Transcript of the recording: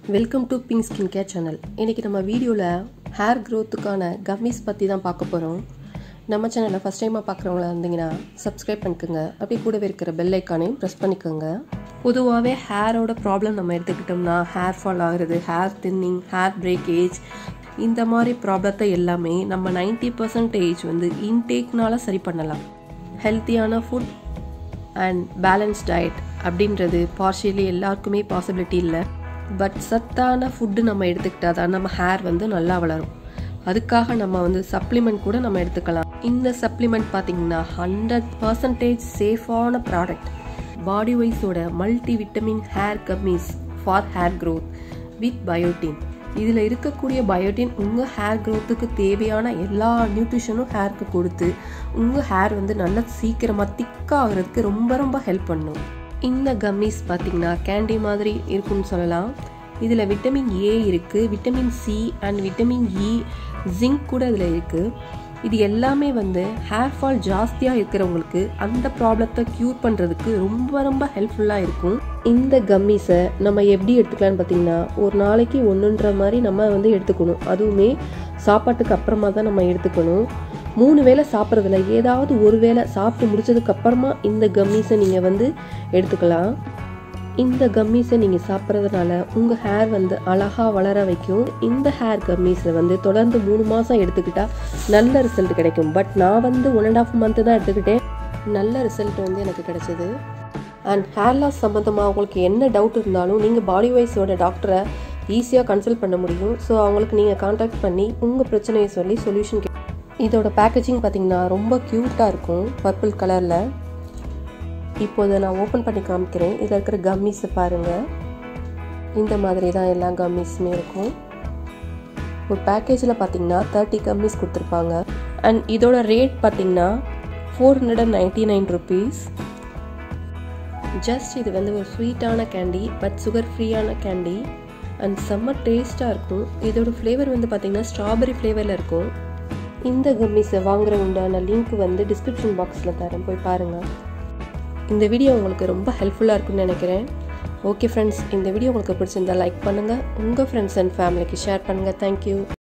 welcome to pink skin care channel இன்றைக்கி நம்ம வீடியோவில் ஹேர் க்ரோத்துக்கான கம்மிஸ் பற்றி தான் பார்க்க போகிறோம் நம்ம சேனலை ஃபஸ்ட் டைமாக பார்க்குறவங்களா இருந்தீங்கன்னா சப்ஸ்கிரைப் பண்ணிக்கோங்க அப்படியே கூடவே இருக்கிற பெல் ஐக்கானையும் ப்ரெஸ் பண்ணிக்கோங்க பொதுவாகவே ஹேரோட ப்ராப்ளம் நம்ம எடுத்துக்கிட்டோம்னா ஹேர் ஃபால் ஆகுறது ஹேர் தின்னிங் ஹேர் பிரேக்கேஜ் இந்த மாதிரி ப்ராப்ளத்தை எல்லாமே நம்ம நைன்ட்டி பர்சன்டேஜ் வந்து இன்டேக்னால சரி பண்ணலாம் ஹெல்த்தியான ஃபுட் அண்ட் பேலன்ஸ் டயட் அப்படின்றது பார்ஷியலி எல்லாருக்குமே பாசிபிலிட்டி இல்லை பட் சத்தான ஃபுட்டு நம்ம எடுத்துக்கிட்டா தான் நம்ம ஹேர் வந்து நல்லா வளரும் அதுக்காக நம்ம வந்து சப்ளிமெண்ட் கூட நம்ம எடுத்துக்கலாம் இந்த சப்ளிமெண்ட் பார்த்தீங்கன்னா ஹண்ட்ரட் பர்சன்டேஜ் சேஃபான ப்ராடக்ட் பாடி வைஸோட multi vitamin hair gummies for hair growth with biotin இதில் இருக்கக்கூடிய பயோட்டின் உங்கள் ஹேர் க்ரோத்துக்கு தேவையான எல்லா நியூட்ரிஷனும் ஹேருக்கு கொடுத்து உங்கள் ஹேர் வந்து நல்லா சீக்கிரமாக திக்காக ஆகிறதுக்கு ரொம்ப ரொம்ப ஹெல்ப் பண்ணும் இந்த கம்மிஸ் பார்த்திங்கன்னா கேண்டி மாதிரி இருக்கும்னு சொல்லலாம் இதில் விட்டமின் ஏ இருக்குது vitamin C and vitamin E zinc கூட இதில் இருக்குது இது எல்லாமே வந்து ஹேர் ஃபால் ஜாஸ்தியாக இருக்கிறவங்களுக்கு அந்த ப்ராப்ளத்தை க்யூர் பண்ணுறதுக்கு ரொம்ப ரொம்ப ஹெல்ப்ஃபுல்லாக இருக்கும் இந்த கம்மிஸை நம்ம எப்படி எடுத்துக்கலான்னு பார்த்தீங்கன்னா ஒரு நாளைக்கு ஒன்றுன்ற மாதிரி நம்ம வந்து எடுத்துக்கணும் அதுவுமே சாப்பாட்டுக்கு அப்புறமா தான் நம்ம எடுத்துக்கணும் மூணு வேளை சாப்பிட்றதுல ஏதாவது ஒரு வேளை சாப்பிட்டு முடிச்சதுக்கு அப்புறமா இந்த கம்மிஸை நீங்கள் வந்து எடுத்துக்கலாம் இந்த கம்மிஸை நீங்கள் சாப்பிட்றதுனால உங்கள் ஹேர் வந்து அழகாக வளர வைக்கும் இந்த ஹேர் கம்மிஸை வந்து தொடர்ந்து மூணு மாதம் எடுத்துக்கிட்டால் நல்ல ரிசல்ட் கிடைக்கும் பட் நான் வந்து ஒன் அண்ட் ஆஃப் மந்த்து தான் எடுத்துக்கிட்டேன் நல்ல ரிசல்ட் வந்து எனக்கு கிடைச்சிது அண்ட் ஹேர் லாஸ் சம்மந்தமாக உங்களுக்கு என்ன டவுட் இருந்தாலும் நீங்கள் பாடி வைஸோட டாக்டரை ஈஸியாக கன்சல்ட் பண்ண முடியும் ஸோ அவங்களுக்கு நீங்கள் காண்டாக்ட் பண்ணி உங்கள் பிரச்சனையை சொல்லி சொல்யூஷன் கே இதோட பேக்கேஜிங் பார்த்தீங்கன்னா ரொம்ப க்யூட்டாக இருக்கும் பர்பிள் கலரில் இப்போ இதை நான் ஓப்பன் பண்ணி காமிக்கிறேன் இதில் இருக்கிற கம்மிஸை பாருங்கள் இந்த மாதிரி தான் எல்லா கம்மிஸுமே இருக்கும் ஒரு பேக்கேஜில் பார்த்தீங்கன்னா தேர்ட்டி கம்மிஸ் கொடுத்துருப்பாங்க அண்ட் இதோட ரேட் பார்த்தீங்கன்னா four hundred and ninety nine rupees just இது வந்து ஒரு ஸ்வீட்டான கேண்டி பட் சுகர் ஃப்ரீயான கேண்டி அண்ட் செம்ம டேஸ்ட்டாக இருக்கும் இதோட ஃப்ளேவர் வந்து பார்த்திங்கன்னா ஸ்ட்ராபெரி ஃப்ளேவரில் இருக்கும் இந்த கம்மிஸை வாங்குற உண்டான லிங்க் வந்து டிஸ்கிரிப்ஷன் பாக்ஸில் தரேன் போய் பாருங்கள் இந்த வீடியோ உங்களுக்கு ரொம்ப ஹெல்ப்ஃபுல்லாக இருக்கும்னு நினைக்கிறேன் ஓகே ஃப்ரெண்ட்ஸ் இந்த வீடியோ உங்களுக்கு பிடிச்சிருந்தா லைக் பண்ணுங்கள் உங்கள் ஃப்ரெண்ட்ஸ் அண்ட் ஃபேமிலிக்கு ஷேர் பண்ணுங்கள் தேங்க்யூ